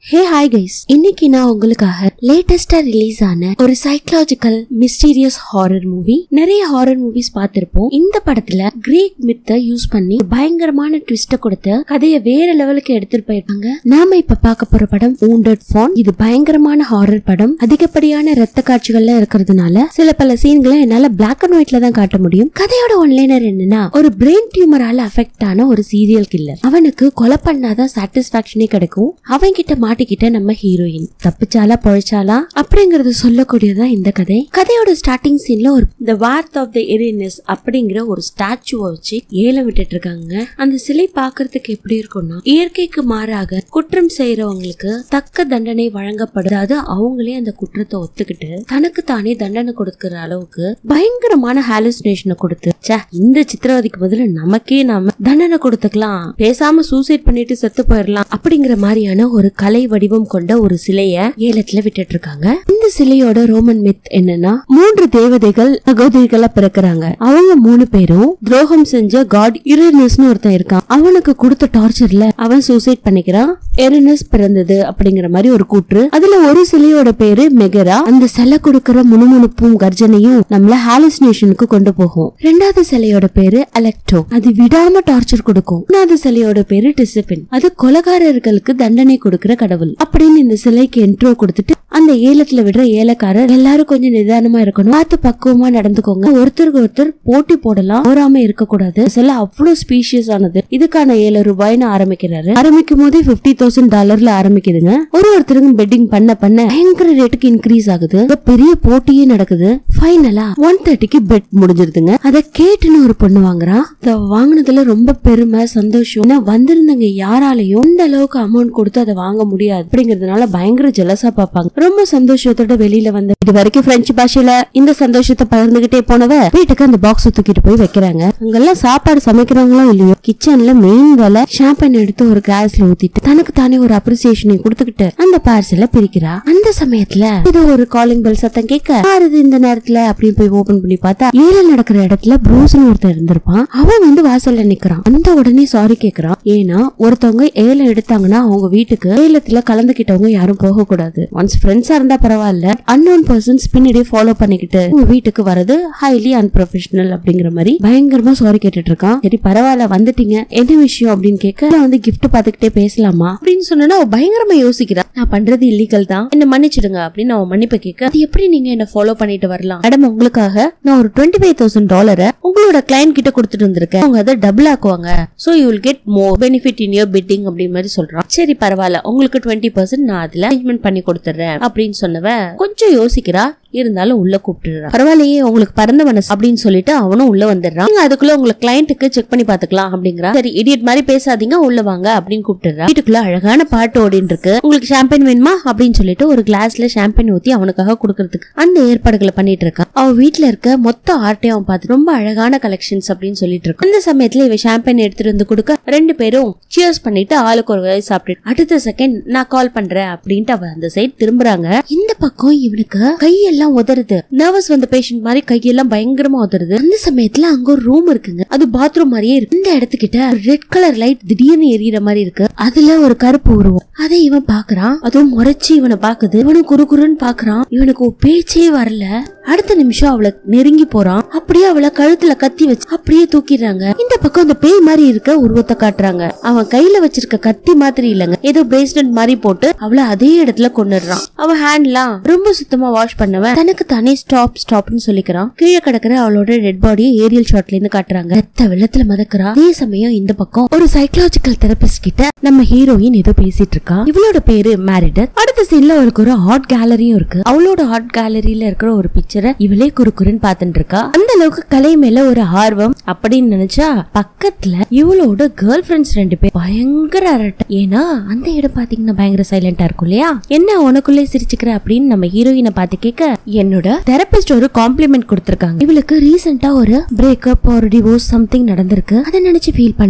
Hey hi guys இன்னைக்கு நான் உங்களுக்காக லேட்டஸ்டா ரிலீஸ் ஆன ஒரு சைக்கலாஜிக்கல் மிஸ்டீரியஸ் ஹாரர் மூவி நிறைய ஹாரர் மூவிஸ் பார்த்திருப்போம் இந்த படத்துல கிரீக் மித்த யூஸ் பண்ணி பயங்கரமான ட்விஸ்ட கொடுத்து கதையை வேற லெவலுக்கு எடுத்துட்டு போயிருக்காங்க நாம இப்ப பார்க்க போற படம் wounded ஃபான் இது பயங்கரமான ஹாரர் படம் அதிகப்படியான ரத்த காட்சிகள்ல இருக்கிறதுனால சில பல சீன்களை என்னால பிளாக் அண்ட் ஒயிட்ல தான் காட்ட முடியும் கதையோட ஒன்லைனர் என்னன்னா ஒரு பிரெயின் டியூமரால அஃபெக்ட் ஆன ஒரு சீரியல் கில்லர் அவனுக்கு கொலை பண்ணாதான் சாட்டிஸ்பாக்சனே கிடைக்கும் அவன் கிட்ட மாட்டிக்கிட்ட நம்ம ஹீரோயின் தப்பிச்சாலா பொழைச்சாலா அப்படிங்கறது சொல்லக்கூடியதான் இந்த கதை கதையோட ஸ்டார்டிங் சீன்ல ஒரு த வார்த் ஆஃப் த எரினஸ் அப்படிங்கிற ஒரு ஸ்டாச்சுவை வச்சு ஏலம் விட்டுட்டு இருக்காங்க அந்த சிலை பார்க்கிறதுக்கு எப்படி இருக்கும்னா இயற்கைக்கு மாறாக குற்றம் செய்யறவங்களுக்கு தக்க தண்டனை வழங்கப்படாது அவங்களே அந்த குற்றத்தை ஒத்துக்கிட்டு தனக்கு தானே தண்டனை கொடுக்கிற அளவுக்கு பயங்கரமான ஹாலுசினேஷனை கொடுத்து ச்சே இந்த சித்திரவதைக்கு பதிலா நமக்கே நாம தண்டனை கொடுத்துக்கலாம் பேசாம சூசைட் பண்ணிட்டு செத்து போயிடலாம் அப்படிங்கிற மாதிரியான ஒரு கலை வடிவம் கொண்ட ஒரு சிலைய ஏலத்துல விட்டுட்டு இருக்காங்க இந்த சிலையோட ரோமன் மித் என்னன்னா மூன்று தேவதைகள் சகோதரிகளா பிறக்குறாங்க அவங்க மூணு பேரும் துரோகம் செஞ்ச காட் யுரேனஸ்னு ஒருத்தன் இருக்கான் அவனுக்கு கொடுத்த டார்ச்சர்ல அவன் சூசைட் பண்ணிக்கிறான் எரினஸ் பிறந்தது அப்படிங்கிற மாதிரி ஒரு கூற்று அதுல ஒரு சிலையோட பேரு மெகரா அந்த சிலை கொடுக்கிற முணுமுணுப்பும் கர்ஜனையும் நம்மள ஹாலுசினேஷனுக்கு கொண்டு போகும் ரெண்டாவது சிலையோட பேரு அலெக்டோ அது விடாம டார்ச்சர் கொடுக்கும் மூணாவது சிலையோட பேரு டிசிபின் அது கொலகாரர்களுக்கு தண்டனை கொடுக்கிற கடவுள் அப்படின்னு இந்த சிலைக்கு என்ட்ரோ கொடுத்துட்டு அந்த ஏலத்துல விடுற ஏலக்காரர் எல்லாரும் கொஞ்சம் நிதானமா இருக்கணும் பார்த்து பக்குவமா நடந்துக்கோங்க ஒருத்தருக்கு ஒருத்தர் போட்டி போடலாம் ஓராம இருக்க கூடாது சில அவ்வளவு ஸ்பீஷியஸ் ஆனது இதுக்கான ஏழு ரூபாய்னு ஆரம்பிக்கிறாரு ஆரம்பிக்கும் போதே பிப்டி தௌசண்ட் டாலர்ல ஆரம்பிக்குதுங்க ஒரு ஒருத்தருக்கும் பெட்டிங் பண்ண பண்ண பயங்கர ரேட்டுக்கு இன்க்ரீஸ் ஆகுது இப்ப பெரிய போட்டியே நடக்குது ஃபைனலா ஒன் தேர்ட்டிக்கு பெட் முடிஞ்சிருதுங்க அத கேட்டுன்னு ஒரு பொண்ணு வாங்குறா அத வாங்குனதுல ரொம்ப பெருமை சந்தோஷம் ஏன்னா வந்திருந்தவங்க யாராலையும் இந்த அளவுக்கு அமௌண்ட் கொடுத்து அதை வாங்க முடியாது அப்படிங்கறதுனால பயங்கர ஜெலசா பார்ப்பாங்க ரொம்ப சந்தோஷத்தோட வெளியில வந்த இது வரைக்கும் பிரெஞ்சு பாஷையில இந்த சந்தோஷத்தை பகிர்ந்துகிட்டே போனவ வீட்டுக்கு அந்த பாக்ஸ் தூக்கிட்டு போய் வைக்கிறாங்க அங்கெல்லாம் சாப்பாடு சமைக்கிறவங்களும் இல்லையோ கிச்சன்ல மெயின் வேலை ஷாம்பன் எடுத்து ஒரு கிளாஸ்ல ஊத்திட்டு தனக்கு தானே ஒரு அப்ரிசியேஷனை கொடுத்துக்கிட்டு அந்த பார்சல பிரிக்கிறா அந்த சமயத்துல இது ஒரு காலிங் பெல் சத்தம் கேட்க யாருது இந்த நேரத்துல அப்படின்னு போய் ஓபன் பண்ணி பார்த்தா ஏலம் நடக்கிற இடத்துல ப்ரூஸ்னு ஒருத்தன் இருந்திருப்பான் அவன் வந்து வாசல்ல நிக்கிறான் அந்த உடனே சாரி கேக்குறான் ஏன்னா ஒருத்தவங்க ஏலம் எடுத்தாங்கன்னா அவங்க வீட்டுக்கு ஏலத்துல கலந்துகிட்டவங்க யாரும் போக கூடாது ஒன்ஸ் ஃப்ரெண்ட்ஸா இருந்தா பரவாயில்ல அன்னோன் பர்சன்ஸ் பின்னாடி ஃபாலோ பண்ணிக்கிட்டு உங்க வீட்டுக்கு வரது ஹைலி அன்ப்ரொஃபஷனல் அப்படிங்கிற மாதிரி பயங்கரமா சாரி கேட்டுட்டு இருக்கான் சரி பரவாயில்ல வந்துட்டீங்க என்ன விஷயம் அப்படின்னு கேட்க நான் வந்து கிஃப்ட் பாத்துக்கிட்டே பேசலாமா அப்படின்னு சொன்னா அவ பயங்கரமா யோசிக்கிறா நான் பண்றது இல்லீகல் தான் என்ன மன்னிச்சிடுங்க அப்படின்னு அவன் மன்னிப்பு கேட்க அது எப்படி நீங்க என்ன ஃபாலோ பண்ணிட்டு வரலாம் மேடம் உங்களுக்காக நான் ஒரு டுவெண்ட்டி ஃபைவ் தௌசண்ட் டாலரை உங்களோட கிளைண்ட் கிட்ட கொடுத்துட்டு வந்திருக்கேன் அவங்க அதை டபுள் ஆக்குவாங்க so you will get more benefit in your betting அப்படின்னு மாதிரி சொல்றான் சரி பரவாயில்ல உங்களுக்கு டுவெண்ட்டி பர்சன்ட் நான் அதுல அரேஞ்ச்மெண்ட் பண்ணி கொடுத்துறேன் அப்படின்னு சொன்னவ கொஞ்சம் யோசிக்கிறா இருந்தாலும் உள்ள கூப்பிட்டுறான் பரவாயில்லையே உங்களுக்கு பறந்த மனசு அப்படின்னு சொல்லிட்டு அவனும் உள்ள வந்துடுறான் நீங்க அதுக்குள்ள உங்களை கிளைண்ட்டுக்கு செக் பண்ணி பாத்துக்கலாம் அப்படிங்கிறா சரி இடியட் மாதிரி பேசாதீங்க உள்ள வாங்க அப்படின்னு கூப்பிட்டுறா வீட்டுக்குள்ள அழகான பாட்டு ஓடின்னு இருக்கு உங்களுக்கு ஷாம்பெயின் வேணுமா அப்படின்னு சொல்லிட்டு ஒரு கிளாஸ்ல ஷாம்பெயின் ஊத்தி அவனுக்காக கொடுக்கறதுக்கு அந்த ஏற்பாடுகளை பண்ணிட்டு இருக்கான் அவ வீட்டுல இருக்க மொத்த ஆர்ட்டையும் அவன் பார்த்து ரொம்ப அழகான கலெக்ஷன்ஸ் அப்படின்னு சொல்லிட்டு இருக்கான் அந்த சமயத்துல இவ ஷாம்பெயின் எடுத்துட்டு வந்து கொடுக்க ரெண்டு பேரும் சியர்ஸ் பண்ணிட்டு ஆளுக்கு ஒரு வயசு சாப்பிட்டு அடுத்த செகண்ட் நான் கால் பண்றேன் அப்படின்ட்டு அவ அந்த சைடு திரும்புறாங்க இந்த பக்கம் இவனுக்கு கையெல்லாம் உதறுது நர்வஸ் வந்த பேஷண்ட் மாதிரி கையெல்லாம் பயங்கரமா உதறுது அந்த சமயத்துல அங்க ஒரு ரூம் இருக்குங்க அது பாத்ரூம் மாதிரியே இருக்கு இந்த இடத்துக்கிட்ட ரெட் கலர் லைட் திடீர்னு எரியற மாதிரி இருக்கு அதுல ஒரு கருப்பு உருவம் அதை இவன் பாக்குறான் அதுவும் முறைச்சு இவனை பாக்குது இவனும் குறு குறுன்னு பாக்குறான் இவனுக்கு ஒரு பேச்சே வரல அடுத்த நிமிஷம் அவளை நெருங்கி போறான் அப்படியே அவளை கழுத்துல கத்தி வச்சு அப்படியே தூக்கிடுறாங்க இந்த பக்கம் அந்த பேய் மாதிரி இருக்க உருவத்தை காட்டுறாங்க அவன் கையில வச்சிருக்க கத்தி மாதிரி இல்லங்க ஏதோ பிரேஸ்லெட் மாதிரி போட்டு அவளை அதே இடத்துல கொண்டுடுறான் அவன் ஹேண்ட்லாம் ரொம்ப சுத்தமா வாஷ் பண்ணவன் தனக்கு தானே ஸ்டாப் ஸ்டாப்னு சொல்லிக்கிறான் கீழே கிடக்குற அவளோட டெட் பாடியை ஏரியல் ஷாட்ல இருந்து காட்டுறாங்க ரத்த வெள்ளத்துல மதக்குறா அதே சமயம் இந்த பக்கம் ஒரு சைக்கலாஜிக்கல் தெரபிஸ்ட் கிட்ட நம்ம ஹீரோயின் ஏதோ பேசிட்டு இருக்கா இவளோட பேரு மேரிடர் அடுத்த சீன்ல அவளுக்கு ஒரு ஆர்ட் கேலரியும் இருக்கு அவளோட ஆர்ட் கேலரியில இருக்கிற ஒரு பிக்சரை இவளே குறுக்குறுன்னு பாத்துட்டு இருக்கா அந்த அளவுக்கு கலை மேல ஒரு ஆர்வம் அப்படின்னு நினைச்சா பக்கத்துல இவளோட கேர்ள் ஃபிரெண்ட்ஸ் ரெண்டு பேர் பயங்கர அரட்டை ஏன்னா அந்த இடம் பாத்தீங்கன்னா பயங்கர சைலண்டா இருக்கும் இல்லையா என்ன உனக்குள்ளே சிரிச்சுக்கிற அப்படின்னு நம்ம ஹீரோயினை பார்த்து கேட்க என்னோட தெரபிஸ்ட் ஒரு காம்ப்ளிமெண்ட் கொடுத்திருக்காங்க இவளுக்கு ரீசெண்டா ஒரு பிரேக்கப் ஒரு டிவோர்ஸ் சம்திங் நடந்திருக்கு அதை நினைச்சு ஃபீல் பண்றா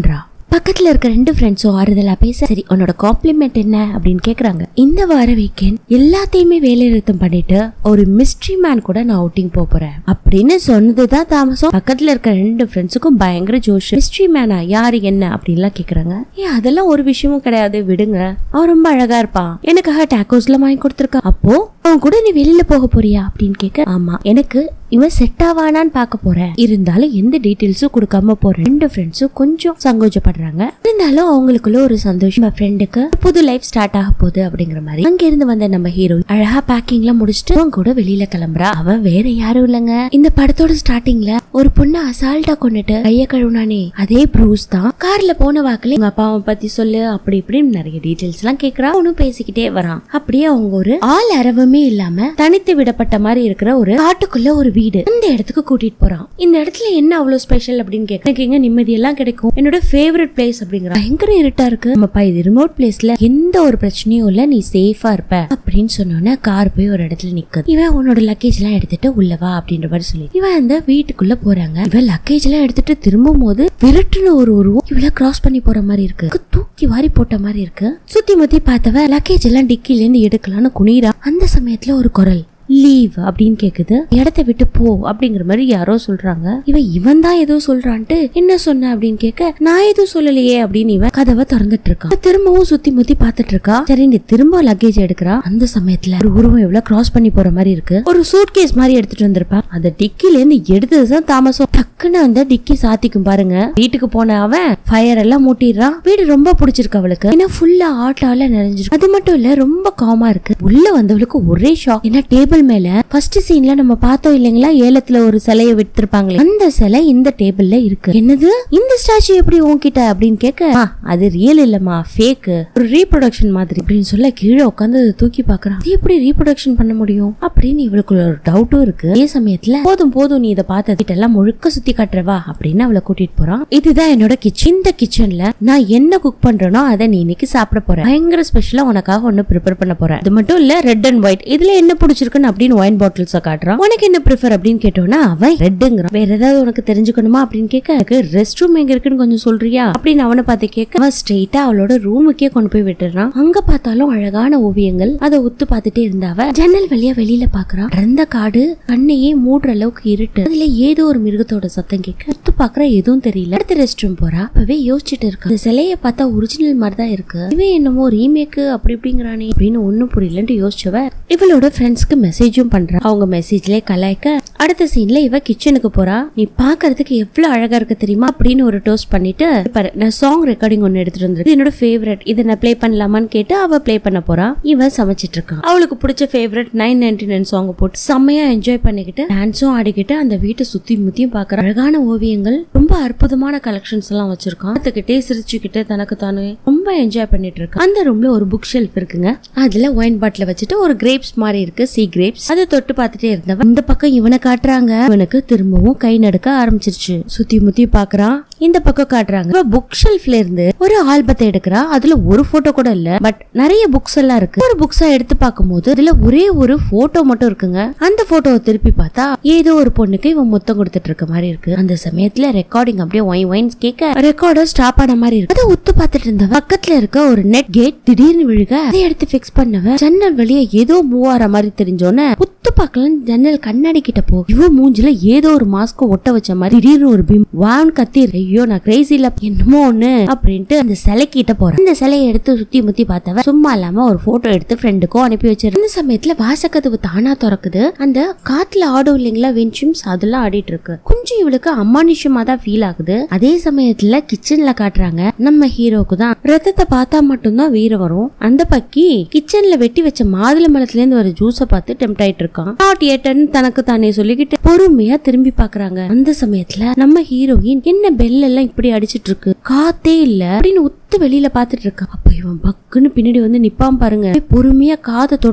பக்கத்துல இருக்க ரெண்டு ஃப்ரெண்ட்ஸும் ஆறுதலா பேச சரி உன்னோட காம்ப்ளிமெண்ட் என்ன அப்படின்னு கேக்குறாங்க இந்த வார வீக்கெண்ட் எல்லாத்தையுமே வேலை நிறுத்தம் பண்ணிட்டு ஒரு மிஸ்ட்ரி மேன் கூட நான் அவுட்டிங் போக போறேன் அப்படின்னு சொன்னதுதான் தாமசம் பக்கத்துல இருக்க ரெண்டு ஃப்ரெண்ட்ஸுக்கும் பயங்கர ஜோஷ் மிஸ்ட்ரி மேனா யாரு என்ன அப்படின்லாம் கேக்குறாங்க ஏன் அதெல்லாம் ஒரு விஷயமும் கிடையாது விடுங்க அவன் ரொம்ப அழகா இருப்பான் எனக்காக டாக்கோஸ்ல வாங்கி கொடுத்துருக்கான் அப்போ அவன் கூட நீ வெளியில போக போறியா அப்படின்னு கேட்க ஆமா எனக்கு இவன் செட் ஆவானான்னு பார்க்க போறேன் இருந்தாலும் எந்த டீட்டெயில்ஸும் கொடுக்காம போறேன் ரெண்டு ஃப்ரெண்ட்ஸும் கொஞ்சம் சங்கோஜப்படுறாங்க இருந்தாலும் அவங்களுக்குள்ள ஒரு சந்தோஷம் நம்ம ஃப்ரெண்டுக்கு புது லைஃப் ஸ்டார்ட் ஆக போகுது அப்படிங்கிற மாதிரி அங்க இருந்து வந்த நம்ம ஹீரோ அழகா பேக்கிங்லாம் முடிச்சுட்டு அவன் கூட வெளியில கிளம்புறா அவன் வேற யாரும் இல்லைங்க இந்த படத்தோட ஸ்டார்டிங்ல ஒரு பொண்ணு அசால்ட்டா கொண்டுட்டு கைய கழுவுனானே அதே ப்ரூஸ் தான் கார்ல போன வாக்குல எங்க அப்பாவை பத்தி சொல்லு அப்படி இப்படின்னு நிறைய டீட்டெயில்ஸ் எல்லாம் கேக்குறா அவனும் பேசிக்கிட்டே வரான் அப்படியே அவங்க ஒரு ஆள் அரவமே இல்லாம தனித்து விடப்பட்ட மாதிரி இருக்கிற ஒரு காட்டுக்குள்ள ஒரு வீடு அந்த இடத்துக்கு கூட்டிட்டு போறான் இந்த இடத்துல என்ன அவ்வளவு ஸ்பெஷல் அப்படின்னு கேட்க எனக்கு எங்க நிம்மதி எல்லாம் கிடைக்கும் என்னோட ஃபேவரட் பிளேஸ் அப்படிங்கிற பயங்கர இருட்டா இருக்கு நம்மப்பா இது ரிமோட் பிளேஸ்ல எந்த ஒரு பிரச்சனையும் இல்ல நீ சேஃபா இருப்ப அப்படின்னு சொன்னோன்னே கார் போய் ஒரு இடத்துல நிக்குது இவன் உன்னோட லக்கேஜ் எல்லாம் எடுத்துட்டு உள்ள வா அப்படின்ற மாதிரி சொல்லி இவன் அந்த வீட்டுக்குள்ள போறாங்க இவன் லக்கேஜ் எல்லாம் எடுத்துட்டு திரும்பும் போது விரட்டுன ஒரு உருவம் இவள கிராஸ் பண்ணி போற மாதிரி இருக்கு தூக்கி வாரி போட்ட மாதிரி இருக்கு சுத்தி முத்தி பார்த்தவ லக்கேஜ் எல்லாம் டிக்கில இருந்து எடுக்கலாம்னு குனிரா அந்த சமயத்துல ஒரு குரல் லீவ் அப்படின்னு கேக்குது இடத்த விட்டு போ அப்படிங்கிற மாதிரி யாரோ சொல்றாங்க இவன் இவன் தான் ஏதோ சொல்றான்ட்டு என்ன சொன்ன அப்படின்னு கேட்க நான் எதுவும் சொல்லலையே அப்படின்னு இவன் கதவை திறந்துட்டு இருக்கான் திரும்பவும் சுத்தி முத்தி பாத்துட்டு இருக்கா சரி நீ திரும்ப லக்கேஜ் எடுக்கிறா அந்த சமயத்துல ஒரு உருவம் எவ்வளவு கிராஸ் பண்ணி போற மாதிரி இருக்கு ஒரு சூட் கேஸ் மாதிரி எடுத்துட்டு வந்திருப்பான் அந்த டிக்கில இருந்து எடுத்ததுதான் தாமசம் டக்குன்னு அந்த டிக்கி சாத்திக்கும் பாருங்க வீட்டுக்கு போன அவன் ஃபயர் எல்லாம் மூட்டிடுறான் வீடு ரொம்ப பிடிச்சிருக்கு அவளுக்கு ஏன்னா ஃபுல்லா ஆட்டால நிறைஞ்சிருக்கு அது மட்டும் இல்ல ரொம்ப காமா இருக்கு உள்ள வந்தவளுக்கு ஒரே ஷாக் ஏன்னா டேபிள் மேல ஃபர்ஸ்ட் சீன்ல நம்ம பார்த்தோம் இல்லைங்களா ஏலத்துல ஒரு சிலையை வித்திருப்பாங்களே அந்த சிலை இந்த டேபிள்ல இருக்கு என்னது இந்த ஸ்டாச்சு எப்படி உன்கிட்ட அப்படின்னு கேட்க "ஆ, அது ரியல் இல்லம்மா ஃபேக் ஒரு ரீப்ரொடக்ஷன் மாதிரி அப்படின்னு சொல்ல கீழே உட்காந்து அதை தூக்கி பாக்குறான் அது எப்படி ரீப்ரொடக்ஷன் பண்ண முடியும் அப்படின்னு இவளுக்குள்ள ஒரு டவுட்டும் இருக்கு அதே சமயத்துல போதும் போதும் நீ இதை பார்த்த எல்லாம் முழுக்க சுத்தி காட்டுறவா அப்படின்னு அவளை கூட்டிட்டு போறான் இதுதான் என்னோட கிச்சன் இந்த கிச்சன்ல நான் என்ன குக் பண்றேனோ அதை நீ இன்னைக்கு சாப்பிட போறேன் பயங்கர ஸ்பெஷலா உனக்காக ஒண்ணு ப்ரிப்பேர் பண்ண போறேன் அது மட்டும் இல்ல ரெட் அண்ட் ஒயிட் இதுல என்ன பிடிச்சிருக்குன்னு அப்படின்னு ஒயின் பாட்டில்ஸ் காட்டுறான் உனக்கு என்ன ப்ரிஃபர் அப்படின்னு கேட்டோம்னா அவன் ரெட்டுங்கிறான் வேற ஏதாவது உனக்கு தெரிஞ்சுக்கணுமா அப்படின்னு கேட்க எனக்கு ரெஸ்ட் ரூம் எங்க இருக்குன்னு கொஞ்சம் சொல்றியா அப்படின்னு அவனை பார்த்து கேட்க அவன் ஸ்ட்ரெயிட்டா அவளோட ரூமுக்கே கொண்டு போய் விட்டுறான் அங்க பார்த்தாலும் அழகான ஓவியங்கள் அதை உத்து பார்த்துட்டே இருந்தாவ ஜன்னல் வழியா வெளியில பாக்குறான் அடர்ந்த காடு கண்ணையே மூடுற அளவுக்கு இருட்டு அதுல ஏதோ ஒரு மிருகத்தோட சத்தம் கேட்க உத்து பாக்குற எதுவும் தெரியல அடுத்த ரெஸ்ட் ரூம் போறா அப்பவே யோசிச்சுட்டு இருக்கா இந்த சிலைய பார்த்தா ஒரிஜினல் மாதிரி தான் இருக்கு இவன் என்னமோ ரீமேக் அப்படி இப்படிங்கிறானே அப்படின்னு ஒண்ணும் புரியலன்ட்டு யோசிச்சவ இவளோட ஃப்ரெண்ட்ஸ்க்கு மெசேஜும் பண்றா அவங்க மெசேஜ்லயே கலாய்க்க அடுத்த சீன்ல இவ கிச்சனுக்கு போறா நீ பாக்குறதுக்கு எவ்வளவு அழகா இருக்கு தெரியுமா அப்படின்னு ஒரு டோஸ்ட் பண்ணிட்டு பாரு நான் சாங் ரெக்கார்டிங் ஒன்னு எடுத்துட்டு வந்திருக்கேன் இது என்னோட ஃபேவரட் இதை நான் ப்ளே பண்ணலாமான்னு கேட்டு அவ ப்ளே பண்ண போறா இவ சமைச்சிட்டு இருக்கான் அவளுக்கு பிடிச்ச favourite nine ninety nine song போட்டு செம்மையா என்ஜாய் பண்ணிக்கிட்டு டான்ஸும் ஆடிக்கிட்டு அந்த வீட்டை சுத்தி முத்தியும் பாக்குற அழகான ஓவியங்கள் ரொம்ப அற்புதமான கலெக்ஷன்ஸ் எல்லாம் வச்சிருக்கான் பார்த்துக்கிட்டே சிரிச்சுக்கிட்டு தனக்கு தானே ரொம்ப என்ஜாய் பண்ணிட்டு இருக்கான் அந்த ரூம்ல ஒரு புக் ஷெல்ஃப் இருக்குங்க அதுல ஒயின் பாட்டில வச்சுட்டு ஒரு கிரேப்ஸ் மாதிரி இருக்கு சி கிரேப்ஸ் அதை தொட்டு பார்த்துட்டே இருந்தவன் இந்த பக்கம் இவனை காட்டுறாங்க இவனுக்கு திரும்பவும் கை நடுக்க ஆரம்பிச்சிருச்சு சுத்தி முத்தி பாக்குறான் இந்த பக்கம் காட்டுறாங்க புக் ஷெல்ஃப்ல இருந்து ஒரு ஆல்பத்தை எடுக்கிறா அதுல ஒரு போட்டோ கூட இல்ல பட் நிறைய புக்ஸ் எல்லாம் இருக்கு ஒரு புக்ஸா எடுத்து பார்க்கும்போது அதுல ஒரே ஒரு போட்டோ மட்டும் இருக்குங்க அந்த போட்டோவை திருப்பி பார்த்தா ஏதோ ஒரு பொண்ணுக்கு இவன் முத்தம் கொடுத்துட்டு இருக்க மாதிரி இருக்கு அந்த சமயத்துல ரெக்கார்டிங் அப்படியே ஒய் ஒயின்ஸ் கேட்க ரெக்கார்டர் ஸ்டாப் ஆன மாதிரி இருக்கு அதை உத்து பார்த்துட்டு இருந்தவ பக்கத்துல இருக்க ஒரு நெட் கேட் திடீர்னு விழுக அதை எடுத்து ஃபிக்ஸ் பண்ணவ ஜன்னல் வெளியே ஏதோ மூவ் ஆற மாதிரி தெரிஞ்சோன்னே உத்து பார்க்கலாம் ஜன்னல் கண்ணாடி கிட்ட போ இவ மூஞ்சில ஏதோ ஒரு மாஸ்க ஒட்ட வச்ச மாதிரி திடீர்னு ஒரு பிம் வான் கத்தி ஐயோ நான் கிரேசி இல்ல என்னமோ ஒண்ணு அப்படின்ட்டு அந்த சிலை கிட்ட போறேன் அந்த சிலையை எடுத்து சுத்தி முத்தி பார்த்தவ சும்மா இல்லாம ஒரு போட்டோ எடுத்து ஃப்ரெண்டுக்கும் அனுப்பி வச்சிரு இந்த சமயத்துல வாசக்கதவு தானா திறக்குது அந்த காத்துல ஆடும் இல்லைங்களா வென்ஷிம்ஸ் அதெல்லாம் ஆடிட்டு இருக்கு கொஞ்சம் இவளுக்கு அமானுஷமா தான் ஃபீல் ஆகுது அதே சமயத்துல கிச்சன்ல காட்டுறாங்க நம்ம ஹீரோக்கு தான் ரத்தத்தை பார்த்தா மட்டும்தான் வீரம் வரும் அந்த பக்கி கிச்சன்ல வெட்டி வச்ச மாதுளை மரத்துல இருந்து ஒரு ஜூஸ பார்த்து டெம்ட் ஆயிட்டு இருக்கான் நாட் ஏட்டன்னு தனக்கு தானே சொல்லிக்கிட்டு பொறுமையா திரும்பி பாக்குறாங்க அந்த சமயத்துல நம்ம ஹீரோயின் என்ன பெல் எல்லாம் இப்படி அடிச்சிட்டு இருக்கு காத்தே இல்ல அப்படின்னு உத்து வெளியில பாத்துட்டு இருக்கா அப்ப இவன் பக்குன்னு பின்னாடி வந்து நிப்பான் பாருங்க அப்படியே பொறுமையா காதை தொடுறான்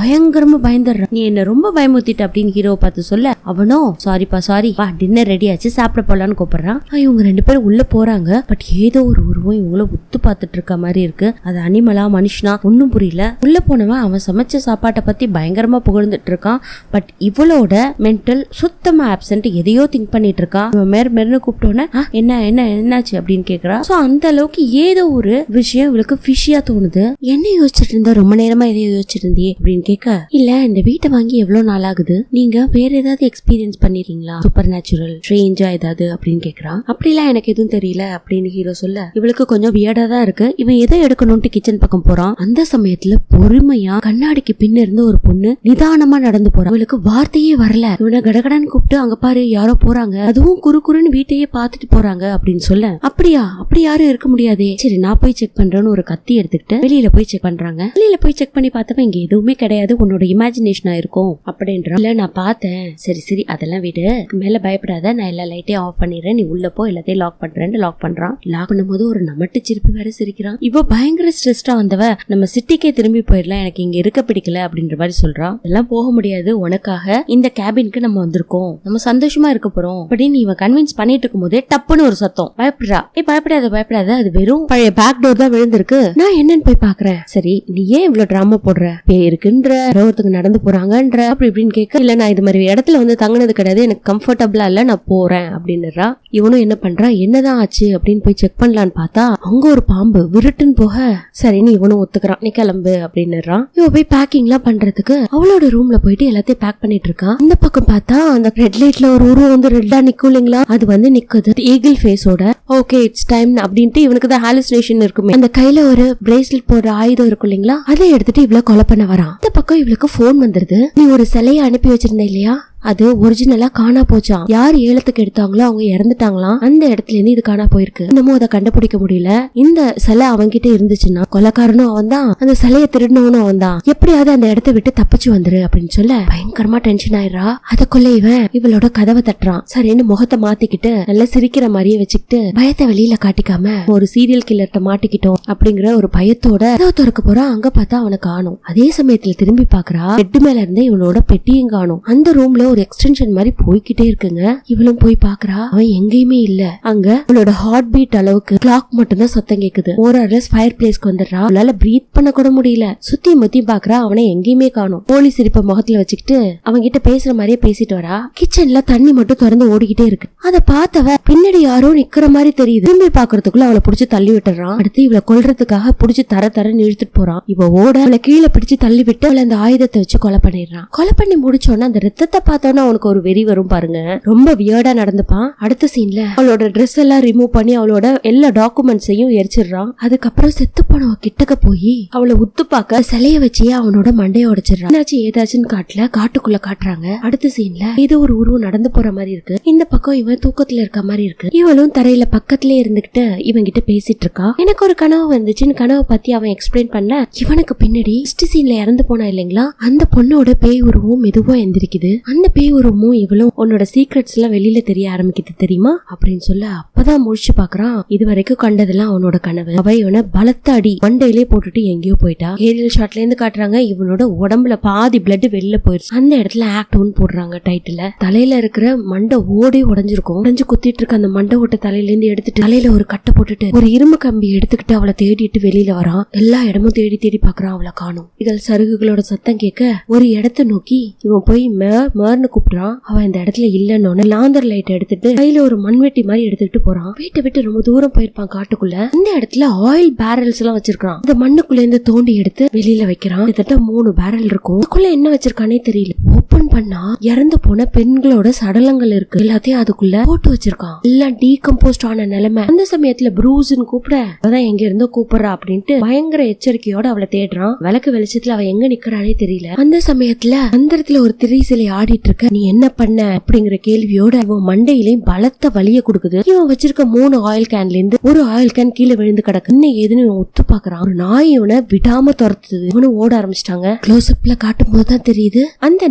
பயங்கரமா பயந்துடுறான் நீ என்ன ரொம்ப பயமுத்திட்ட அப்படின்னு ஹீரோவை பார்த்து சொல்ல அவனோ சாரிப்பா சாரி வா டின்னர் ரெடி ஆச்சு சாப்பிட போலான்னு கூப்பிடுறான் ஆ, இவங்க ரெண்டு பேரும் உள்ள போறாங்க பட் ஏதோ ஒரு உருவம் இவங்கள உத்து பார்த்துட்டு இருக்க மாதிரி இருக்கு அது அனிமலா மனுஷனா ஒன்னும் புரியல உள்ள போனவன் அவன் சமைச்ச சாப்பாட்டை பத்தி பயங்கரமா புகழ்ந்துட்டு இருக்கான் பட் இவளோட மென்டல் சுத்தமா ஆப்சென்ட் எதையோ திங்க் பண்ணிட்டு இருக்கான் இவன் மேர் மேர்னு கூப்பிட்டோன்னே "ஆ, என்ன என்ன என்னாச்சு அப்படின்னு கேக்குறா சோ அந்த அளவுக்கு ஏதோ ஒரு விஷயம் இவளுக்கு ஃபிஷியா தோணுது என்ன யோசிச்சுட்டு இருந்தா ரொம்ப நேரமா எதையோ யோசிச்சுட்டு இருந்தியே அப்படின்னு கேட்க இல்ல இந்த வீட்டை வாங்கி எவ்வளவு நாள் ஆகுது நீங்க வேற ஏதாவது எக்ஸ்பீரியன்ஸ் பண்ணிருக்கீங்களா சூப்பர் நேச்சுரல் ஸ்ட்ரேஞ்சா ஏதாவது அப்படின்னு கேக்குறா அப்படிலாம் எனக்கு எதுவும் தெரியல அப்படின்னு ஹீரோ சொல்ல இவளுக்கு கொஞ்சம் வியர்டா தான் இருக்கு இவன் எதை எடுக்கணும்ட்டு கிச்சன் பக்கம் போறான் அந்த சமயத்துல பொறுமையா கண்ணாடிக்கு பின்ன இருந்து ஒரு பொண்ணு நிதானமா நடந்து போறான் இவளுக்கு வார்த்தையே வரல இவனை கடகடான்னு கூப்பிட்டு அங்க பாரு யாரோ போறாங்க அதுவும் குறு குறுன்னு வீட்டையே பார்த்துட்டு போறாங்க அப்படின்னு சொல்ல அப்படியா அப்படி யாரும் இருக்க முடியாதே சரி நான் போய் செக் பண்றேன்னு ஒரு கத்தி எடுத்துக்கிட்டு வெளியில போய் செக் பண்றாங்க வெளியில போய் செக் பண்ணி பார்த்தவன் இங்க எதுவுமே கிடையாது உன்னோட இமேஜினேஷனா இருக்கும் அப்படின்றான் இல்ல நான் பார்த்தேன் சரி சரி அதெல்லாம் விடு இதுக்கு மேல பயப்படாத நான் எல்லா லைட்டையும் ஆஃப் பண்ணிடுறேன் நீ உள்ள போ எல்லாத்தையும் லாக் பண்றேன்னு லாக் பண்றான் லாக் பண்ணும்போது ஒரு நமட்டு சிரிப்பு வேற சிரிக்கிறான் இவ பயங்கர ஸ்ட்ரெஸ்டா வந்தவ நம்ம சிட்டிக்கே திரும்பி போயிடலாம் எனக்கு இங்க இருக்க பிடிக்கல அப்படின்ற மாதிரி சொல்றான் எல்லாம் போக முடியாது உனக்காக இந்த கேபினுக்கு நம்ம வந்திருக்கோம் நம்ம சந்தோஷமா இருக்க போறோம் அப்படின்னு இவன் கன்வின்ஸ் பண்ணிட்டு இருக்கும் போதே டப்புன்னு ஒரு சத்தம் பயப்படுறா ஏய் பயப்படாத பயப்படாத அது வெறும் பழைய பேக் டோர் தான் விழுந்திருக்கு நான் என்னன்னு போய் பாக்குறேன் சரி நீ ஏன் இவ்வளவு டிராமா போடுற பேய் இருக்குன்ற ரோகத்துக்கு நடந்து போறாங்கன்ற அப்படி இப்படின்னு கேட்க இல்ல நான் இது மாதிரி இடத்துல வந்து தங்கினது கிடையாது எனக்கு கம்ஃபர்டபுளா இல்ல நான் போறேன் அப்படின்னுறா இவனும் என்ன பண்றான் என்னதான் ஆச்சு அப்படின்னு போய் செக் பண்ணலான்னு பார்த்தா அங்க ஒரு பாம்பு விருட்டுன்னு போக சரின்னு இவனும் ஒத்துக்கிறான் நீ கிளம்பு அப்படின்னுறான் இவ போய் பேக்கிங்லாம் பண்றதுக்கு அவளோட ரூம்ல போயிட்டு எல்லாத்தையும் பேக் பண்ணிட்டு இருக்கான் இந்த பக்கம் பார்த்தா அந்த ரெட் லைட்ல ஒரு உருவம் வந்து ரெட்டா நிக்கும் இல்லைங்களா அது வந்து நிக்குது ஈகிள் ஃபேஸோட ஓகே இட்ஸ் டைம் அப்படின்ட்டு இவனுக்கு தான் ஹாலுசினேஷன் இருக்குமே அந்த கையில ஒரு பிரேஸ்லெட் போடுற ஆயுதம் இருக்கும் இல்லைங்களா அதை எடுத்துட்டு இவ்வளவு கொலை பண்ண வரான் இந்த பக்கம் இவளுக்கு போன் வந்துருது நீ ஒரு சிலையை அனுப்பி வச்சிருந்த இல்லையா அது ஒரிஜினலா காணா போச்சாம் யார் ஏலத்துக்கு எடுத்தாங்களோ அவங்க இறந்துட்டாங்களாம் அந்த இடத்துல இருந்து இது காணா போயிருக்கு இன்னமும் அதை கண்டுபிடிக்க முடியல இந்த சிலை அவன்கிட்ட இருந்துச்சுன்னா கொலைக்காரனும் அவன் தான் அந்த சிலையை திருடினவனும் அவன் தான் எப்படியாவது அந்த இடத்த விட்டு தப்பிச்சு வந்துரு அப்படின்னு சொல்ல பயங்கரமா டென்ஷன் ஆயிடுறா அதுக்குள்ள இவன் இவளோட கதவை தட்டுறான் சரின்னு முகத்தை மாத்திக்கிட்டு நல்லா சிரிக்கிற மாதிரியே வச்சுக்கிட்டு பயத்தை வெளியில காட்டிக்காம ஒரு சீரியல் கில்லர்ட்ட மாட்டிக்கிட்டோம் அப்படிங்கிற ஒரு பயத்தோட கதவை திறக்க போறான் அங்க பார்த்தா அவனை காணும் அதே சமயத்துல திரும்பி பாக்குறா பெட் மேல இருந்தே இவனோட பெட்டியும் காணும் அந்த ரூம்ல ஒரு எக்ஸ்டென்ஷன் மாதிரி போய்கிட்டே இருக்குங்க இவளும் போய் பாக்குறா அவன் எங்கேயுமே இல்ல அங்க அவளோட ஹார்ட் பீட் அளவுக்கு கிளாக் மட்டும் தான் சத்தம் கேக்குது ஓரளஸ் ஃபயர் பிளேஸ்க்கு வந்துடுறா அவளால பிரீத் பண்ண கூட முடியல சுத்தி முத்தி பாக்குறா அவனை எங்கேயுமே காணும் போலீஸ் சிரிப்ப முகத்துல வச்சுக்கிட்டு அவங்க கிட்ட பேசுற மாதிரியே பேசிட்டு வரா கிச்சன்ல தண்ணி மட்டும் திறந்து ஓடிக்கிட்டே இருக்கு அத பார்த்தவ பின்னாடி யாரோ நிக்கிற மாதிரி தெரியுது திரும்பி பாக்குறதுக்குள்ள அவளை புடிச்சு தள்ளி விட்டுறான் அடுத்து இவளை கொல்றதுக்காக புடிச்சு தர தரன்னு இழுத்துட்டு போறான் இவ ஓட அவளை கீழே பிடிச்சு தள்ளி விட்டு அவளை அந்த ஆயுதத்தை வச்சு கொலை பண்ணிடுறான் கொலை பண்ணி முடிச்ச உடனே அந்த ரத்தத்தை பார்த்தோன்னா அவனுக்கு ஒரு வெறி வரும் பாருங்க ரொம்ப வியர்டா நடந்துப்பான் அடுத்த சீன்ல அவளோட ட்ரெஸ் எல்லாம் ரிமூவ் பண்ணி அவளோட எல்லா டாக்குமெண்ட்ஸையும் எரிச்சிடுறான் அதுக்கப்புறம் செத்து போனவ கிட்டக்க போய் அவளை உத்து பார்க்க சிலைய வச்சே அவனோட மண்டைய உடைச்சிடுறான் என்னாச்சு ஏதாச்சுன்னு காட்டுல காட்டுக்குள்ள காட்டுறாங்க அடுத்த சீன்ல ஏதோ ஒரு உருவம் நடந்து போற மாதிரி இருக்கு இந்த பக்கம் இவன் தூக்கத்துல இருக்க மாதிரி இருக்கு இவளும் தரையில பக்கத்திலே இருந்துகிட்டு இவன் கிட்ட பேசிட்டு இருக்கா எனக்கு ஒரு கனவு வந்துச்சுன்னு கனவை பத்தி அவன் எக்ஸ்பிளைன் பண்ண இவனுக்கு பின்னாடி ஃபர்ஸ்ட் சீன்ல இறந்து போனா இல்லைங்களா அந்த பொண்ணோட பேய் உருவம் மெதுவா எந்திரிக்குது அந்த பேய் உருவமும் இவளும் உன்னோட சீக்ரெட்ஸ் எல்லாம் வெளியில தெரிய ஆரம்பிக்குது தெரியுமா அப்படின்னு சொல்ல அப்பதான் முழிச்சு பாக்குறான் இது வரைக்கும் கண்டதெல்லாம் அவனோட கனவு அவ இவனை பலத்த அடி மண்டையிலே போட்டுட்டு எங்கேயோ போயிட்டா ஏரியல் ஷாட்ல இருந்து காட்டுறாங்க இவனோட உடம்புல பாதி பிளட் வெளியில போயிருச்சு அந்த இடத்துல ஆக்ட் ஒன் போடுறாங்க டைட்டில தலையில இருக்கிற மண்டை ஓடே உடஞ்சிருக்கும் உடஞ்சு குத்திட்டு இருக்க அந்த மண்டை ஓட்ட தலையில இருந்து எடுத்துட்டு தலையில ஒரு கட்டை போட்டுட்டு ஒரு இரும்பு கம்பி எடுத்துக்கிட்டு அவளை தேடிட்டு வெளியில வரான் எல்லா இடமும் தேடி தேடி பாக்குறான் அவளை காணும் இதழ் சருகுகளோட சத்தம் கேட்க ஒரு இடத்த நோக்கி இவன் போய் மேர் மேர்னு கூப்பிடுறான் அவன் இந்த இடத்துல இல்லன்னு லாந்தர் லைட் எடுத்துட்டு கையில ஒரு மண்வெட்டி மாதிரி எடுத்துக்கிட்டு போறான் வீட்டை விட்டு ரொம்ப தூரம் போயிருப்பான் காட்டுக்குள்ள அந்த இடத்துல ஆயில் பேரல்ஸ் எல்லாம் வச்சிருக்கான் இந்த மண்ணுக்குள்ள இருந்து தோண்டி எடுத்து வெளியில வைக்கிறான் கிட்டத்தட்ட மூணு பேரல் இருக்கும் அதுக்குள்ள என்ன வச்சிருக்கானே தெரியல ஓபன் பண்ணா இறந்து போன பெண்களோட சடலங்கள் இருக்கு எல்லாத்தையும் அதுக்குள்ள போட்டு வச்சிருக்கான் எல்லாம் டீகம்போஸ்ட் ஆன நிலைமை அந்த சமயத்துல ப்ரூஸ்ன்னு கூப்பிட அதான் எங்க இருந்தோ கூப்பிடுறா அப்படின்ட்டு பயங்கர எச்சரிக்கையோட அவளை தேடுறான் விளக்கு வெளிச்சத்துல அவ எங்க நிக்கிறானே தெரியல அந்த சமயத்துல அந்தரத்துல ஒரு திரை சிலை ஆடிட்டு இருக்க நீ என்ன பண்ண அப்படிங்கிற கேள்வியோட அவன் மண்டையிலையும் பலத்த வலிய கொடுக்குது இவன் வச்சிருக்க மூணு ஆயில் கேன்ல இருந்து ஒரு ஆயில் கேன் கீழே விழுந்து கிடக்கு என்ன ஏதுன்னு இவன் ஒத்து பாக்குறான் ஒரு நாய் இவனை விடாம துரத்துது இவனும் ஓட ஆரம்பிச்சிட்டாங்க க்ளோஸ் அப்ல காட்டும் போதுதான் தெரியுது அந்த நாய்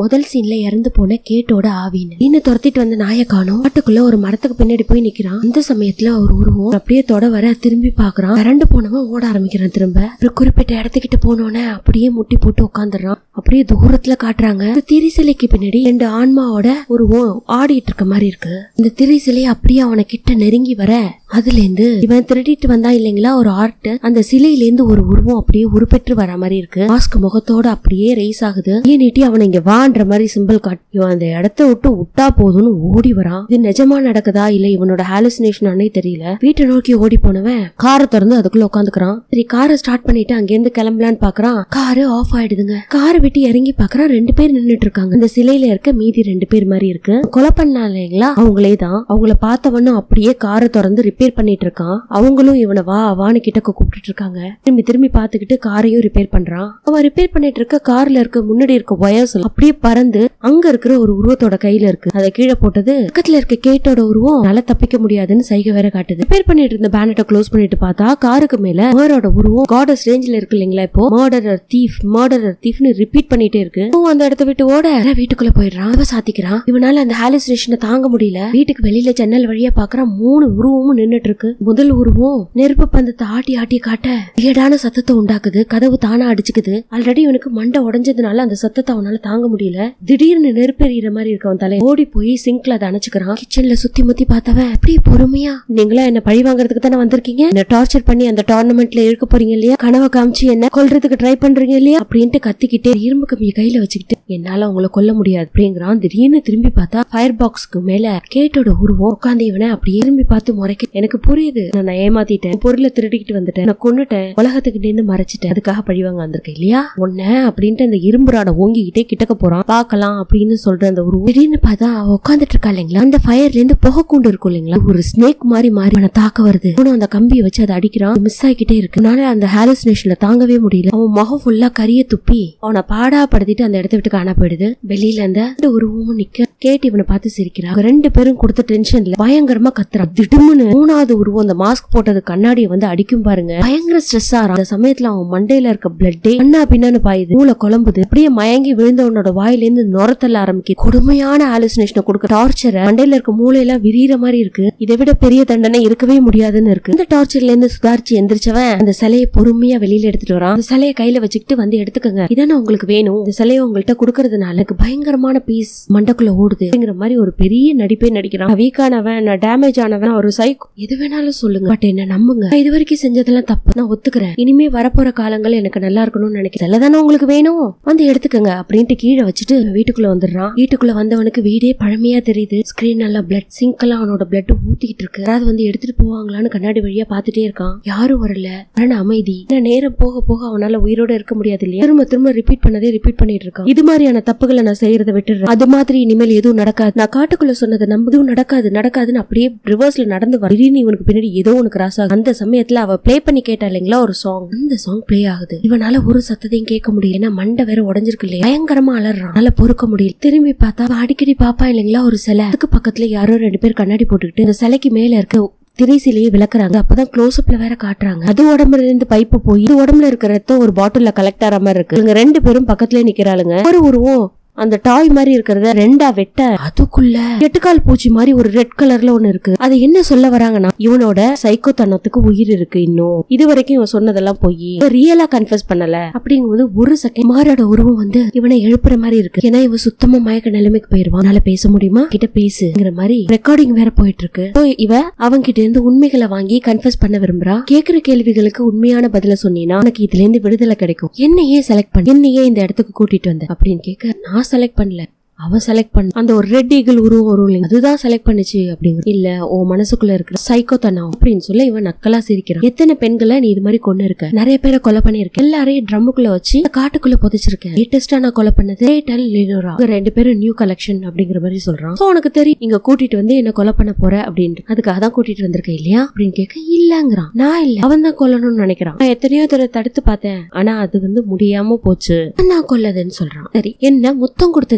முதல் சீன்ல இறந்து போன கேட்டோட ஆவின்னு இன்னும் துரத்திட்டு வந்த நாயை காணும் காட்டுக்குள்ள ஒரு மரத்துக்கு பின்னாடி போய் நிக்கிறான் அந்த சமயத்துல ஒரு உருவம் அப்படியே தொட வர திரும்பி பாக்குறான் கரண்டு போனவன் ஓட ஆரம்பிக்கிறான் திரும்ப ஒரு குறிப்பிட்ட இடத்துக்கிட்ட போனோன்னே அப்படியே முட்டி போட்டு உட்காந்துடுறான் அப்படியே தூரத்துல காட்டுறாங்க இந்த திரி சிலைக்கு பின்னாடி ரெண்டு ஆன்மாவோட உருவம் ஆடிட்டு இருக்க மாதிரி இருக்கு இந்த திரி சிலை அப்படியே அவனை கிட்ட நெருங்கி வர அதுல இருந்து இவன் திருடிட்டு வந்தான் இல்லைங்களா ஒரு ஆர்ட் அந்த சிலையில இருந்து ஒரு உருவம் அப்படியே உருப்பெற்று வர மாதிரி இருக்கு மாஸ்க் முகத்தோட அப்படியே ரைஸ் ஆகுது ஏன் நீட்டி அவனை இங்க வான்ற மாதிரி சிம்பிள் காட்டி இவன் அந்த இடத்த விட்டு விட்டா போதும்னு ஓடி வரான் இது நிஜமா நடக்குதா இல்ல இவனோட ஹாலுசினேஷனானே தெரியல வீட்டை நோக்கி ஓடி போனவன் காரை திறந்து அதுக்குள்ள உட்காந்துக்கிறான் சரி காரை ஸ்டார்ட் பண்ணிட்டு அங்கிருந்து கிளம்பலான்னு பாக்குறான் காரு ஆஃப் ஆயிடுதுங்க காரை விட்டு இறங்கி பாக்குறான் ரெண்டு பேர் நின்னுட்டு இருக்காங்க இந்த சிலையில இருக்க மீதி ரெண்டு பேர் மாதிரி இருக்கு கொலை பண்ணா இல்லைங்களா அவங்களே தான் அவங்கள பார்த்தவனும் அப்படியே காரை திறந்து ரிப்பேர் பண்ணிட்டு இருக்கான் அவங்களும் இவனை வா வான்னு கிட்ட கூப்பிட்டு இருக்காங்க திரும்பி திரும்பி பார்த்துக்கிட்டு காரையும் ரிப்பேர் பண்றான் அவன் ரிப்பேர் பண்ணிட்டு இருக்க கார்ல இருக்க முன்னாடி இருக்க ஒயர்ஸ் அப்படியே பறந்து அங்க இருக்கிற ஒரு உருவத்தோட கையில இருக்கு அதை கீழே போட்டது பக்கத்துல இருக்க கேட்டோட உருவம் நல்லா தப்பிக்க முடியாதுன்னு சைகை வேற காட்டுது ரிப்பேர் பண்ணிட்டு இருந்த பேனட்டை க்ளோஸ் பண்ணிட்டு பார்த்தா காருக்கு மேல மோரோட உருவம் காடஸ் ரேஞ்சில இருக்கு இல்லைங்களா இப்போ மர்டரர் தீஃப் மர்டரர் தீஃப்னு ரிப்பீட் பண்ணிட்டே இருக்கு அவன் அந்த இடத்த விட்டு ஓட நேரா வீட்டுக்குள்ள போயிடுறான் அவ சாத்திக்கிறான் இவனால அந்த ஹாலுசினேஷனை தாங்க முடியல வீட்டுக்கு வெளியில ஜன்னல் வழியா பாக்குறான் மூணு உருவமும் நின்னுட்டு இருக்கு முதல் உருவம் நெருப்பு பந்தத்தை ஆட்டி ஆட்டி காட்ட வியடான சத்தத்தை உண்டாக்குது கதவு தானா அடிச்சுக்குது ஆல்ரெடி இவனுக்கு மண்டை உடைஞ்சதுனால அந்த சத்தத்தை அவனால தாங்க முடியல திடீர்னு நெருப்பெறிகிற மாதிரி இருக்க அவன் தலை ஓடி போய் சிங்க்ல அதை அணைச்சுக்கிறான் கிச்சன்ல சுத்தி முத்தி பார்த்தவன் அப்படியே பொறுமையா நீங்களா என்ன பழி வாங்குறதுக்கு தானே வந்திருக்கீங்க என்ன டார்ச்சர் பண்ணி அந்த டோர்னமெண்ட்ல இழுக்க போறீங்க இல்லையா கனவை காமிச்சு என்ன கொல்றதுக்கு ட்ரை பண்றீங்க இல்லையா அப்படின்ட்டு கத்திக்கிட்டே இரும்பு கம்பியை கையில வச்சுக்கிட்டு என்னால உங்களை கொல்ல முடியாது அப்படிங்கிறான் திடீர்னு திரும்பி பார்த்தா ஃபயர் பாக்ஸ்க்கு மேல கேட்டோட உருவம் உட்காந்து இவனை அப்படியே திரும்பி பார்த்து முறைக்க எனக்கு புரியுது நான் நான் ஏமாத்திட்டேன் பொருளை திருடிக்கிட்டு வந்துட்டேன் நான் கொன்னுட்டேன் உலகத்துக்கிட்ட இருந்து மறைச்சிட்டேன் அதுக்காக பழிவாங்க வந்திருக்கேன் இல்லையா உன்ன அப்படின்ட்டு அந்த இரும்பு ராட ஓங்கிக்கிட்டே கிட்டக்க போறான் பார்க்கலாம் அப்படின்னு சொல்ற அந்த உருவம் திடீர்னு பார்த்தா அவ உட்காந்துட்டு இருக்கா இல்லைங்களா அந்த ஃபயர்ல இருந்து புகை கூண்டு இருக்கும் இல்லைங்களா ஒரு ஸ்னேக் மாதிரி மாறி அவனை தாக்க வருது அவனும் அந்த கம்பியை வச்சு அதை அடிக்கிறான் மிஸ் ஆகிக்கிட்டே இருக்கு அதனால அந்த ஹாலுசினேஷன்ல தாங்கவே முடியல அவன் முகம் ஃபுல்லா கரிய துப்பி அவனை பாடா படுத்திட்டு அந்த இடத்த விட்டு காணா போயிடுது வெளியில அந்த ரெண்டு உருவமும் நிக்க கேட்டு இவனை பார்த்து சிரிக்கிறான் அவங்க ரெண்டு பேரும் கொடுத்த டென்ஷன்ல பயங்கரமா கத்துறான் திடுமுன்னு மூணாவது உருவம் அந்த மாஸ்க் போட்டது கண்ணாடியை வந்து அடிக்கும் பாருங்க பயங்கர ஸ்ட்ரெஸ் ஆறான் அந்த சமயத்துல அவன் மண்டையில இருக்க பிளட்டே அண்ணா பின்னான்னு பாயுது மூளை குழம்புது அப்படியே மயங்கி விழுந்தவனோட வாயிலிருந்து நுரத்தல்ல ஆரம்பிக்குது கொடுமையான ஹாலுசினேஷனை கொடுக்க டார்ச்சரை மண்டையில இருக்க மூளையெல்லாம் விரியிற மாதிரி இருக்கு இதை விட பெரிய தண்டனை இருக்கவே முடியாதுன்னு இருக்கு இந்த டார்ச்சர்ல இருந்து சுதாரிச்சு எந்திரிச்சவன் அந்த சிலையை பொறுமையா வெளியில எடுத்துட்டு வரான் அந்த சிலையை கையில வச்சுக்கிட்டு வந்து எடுத்துக்கங்க இதானே உங்களுக்கு வேணும் இந்த சிலையை உங்கள்கிட்ட கொடுக்கறதுனால எனக்கு பயங்கரமான பீஸ் மண்டக்குள்ள ஓடுது அப்படிங்கிற மாதிரி ஒரு பெரிய நடிப்பே நடிக்கிறான் நான் வீக்கானவன் நான் டேமேஜ் ஆனவன் நான் ஒரு சைக்கோ எது வேணாலும் சொல்லுங்க பட் என்ன நம்புங்க நான் இது வரைக்கும் செஞ்சதெல்லாம் தப்பு நான் ஒத்துக்கிறேன் இனிமே வரப்போற காலங்கள் எனக்கு நல்லா இருக்கணும்னு நினைக்கிறேன் சிலதானே உங்களுக்கு வேணும் வந்து எடுத்துக்கங்க அப்படின்ட்டு கீழே வச்சுட்டு வீட்டுக்குள்ள வந்துடுறான் வீட்டுக்குள்ள வந்தவனுக்கு வீடே பழமையா தெரியுது ஸ்கிரீன் நல்லா பிளட் சிங்க் எல்லாம் அவனோட பிளட் ஊத்திக்கிட்டு இருக்கு யாராவது வந்து எடுத்துட்டு போவாங்களான்னு கண்ணாடி வழியா பாத்துட்டே இருக்கான் யாரும் வரல மரண அமைதி ஆனா நேரம் போக போக அவனால உயிரோட இருக்க முடியாது இல்லையா திரும்ப திரும்ப ரிப்பீட் பண்ணதே ரிப்பீட் பண்ணிட்டு இருக்கான் இது மாதிரியான தப்புகளை நான் செய்யறத விட்டுறேன் அது மாதிரி இனிமேல் எதுவும் நடக்காது நான் காட்டுக்குள்ள சொன்னதை நம்ப எதுவும் நடக்காது நடக்காதுன்னு அப்படியே ரிவர்ஸ்ல நடந்து வர திடீர்னு இவனுக்கு பின்னாடி ஏதோ ஒன்று கிராஸ் ஆகுது அந்த சமயத்துல அவ ப்ளே பண்ணி கேட்டா இல்லைங்களா ஒரு சாங் அந்த சாங் ப்ளே ஆகுது இவனால ஒரு சத்தத்தையும் கேட்க முடியல ஏன்னா மண்டை வேற உடஞ்சிருக்கு இல்லையா பயங்கரமா அலறான் அதனால பொறுக்க முடியல திரும்பி பார்த்தா அவன் அடிக்கடி பாப்பா இல்லைங்களா ஒரு சிலை அதுக்கு பக்கத்துல யாரோ ரெண்டு பேர் கண்ணாடி போட்டுக்கிட்டு அந்த சிலைக்கு மேல இருக்க திரைசிலேயே விளக்குறாங்க அப்பதான் க்ளோஸ் அப்ல வேற காட்டுறாங்க அது உடம்புல இருந்து பைப்பு போய் இது உடம்புல இருக்கிற ரத்தம் ஒரு பாட்டில்ல கலெக்ட் ஆற மாதிரி இருக்கு இவங்க ரெண்டு பேரும் பக்கத்துல நிக்கிறாளுங்க ஒரு உருவம் அந்த டாய் மாதிரி இருக்கிறத ரெண்டா வெட்ட அதுக்குள்ள எட்டுக்கால் பூச்சி மாதிரி ஒரு ரெட் கலர்ல ஒண்ணு இருக்கு அது என்ன சொல்ல வராங்கன்னா இவனோட சைக்கோ தனத்துக்கு உயிர் இருக்கு இன்னும் இது வரைக்கும் இவன் சொன்னதெல்லாம் போய் ரியலா கன்ஃபஸ் பண்ணல அப்படிங்கும்போது ஒரு செகண்ட் மாரோட உருவம் வந்து இவனை எழுப்புற மாதிரி இருக்கு ஏன்னா இவன் சுத்தமா மயக்க நிலைமைக்கு போயிருவான் அதனால பேச முடியுமா கிட்ட பேசுங்கிற மாதிரி ரெக்கார்டிங் வேற போயிட்டு இருக்கு So, இவ அவங்க கிட்ட இருந்து உண்மைகளை வாங்கி கன்ஃபஸ் பண்ண விரும்புறா கேக்குற கேள்விகளுக்கு உண்மையான பதில சொன்னீங்கன்னா உனக்கு இதுல இருந்து விடுதலை கிடைக்கும் என்ன ஏன் செலக்ட் பண்ண என்ன ஏன் இந்த இடத்துக்கு கூட்டிட்டு வந்த அப்படின்னு கேட்க நான் செலக்ட் பண்ணல அவ செலக்ட் பண்ண அந்த ஒரு ரெட் ஈகிள் உருவம் வரும் இல்லைங்க அதுதான் செலக்ட் பண்ணுச்சு அப்படிங்கிற இல்ல உன் மனசுக்குள்ள இருக்கிற சைக்கோ தனம் அப்படின்னு சொல்ல இவன் நக்கலா சிரிக்கிறான் எத்தனை பெண்களை நீ இது மாதிரி கொண்டு இருக்க நிறைய பேரை கொலை பண்ணிருக்க எல்லாரையும் ட்ரம்முக்குள்ள வச்சு காட்டுக்குள்ள புதைச்சிருக்கேன் லேட்டஸ்டா நான் கொலை பண்ணது ரேட்டல் லினோரா இவங்க ரெண்டு பேரும் நியூ கலெக்ஷன் அப்படிங்கிற மாதிரி சொல்றான் சோ உனக்கு தெரியும் இங்க கூட்டிட்டு வந்து என்ன கொலை பண்ண போற அப்படின்ட்டு அதுக்காக தான் கூட்டிட்டு வந்திருக்கேன் இல்லையா அப்படின்னு கேட்க இல்லங்கிறான் நான் இல்ல அவன் தான் கொல்லணும்னு நினைக்கிறான் நான் எத்தனையோ தடவை தடுத்து பார்த்தேன் ஆனா அது வந்து முடியாம போச்சு நான் கொல்லதுன்னு சொல்றான் சரி என்ன முத்தம் கொடுத்தது யார் நீ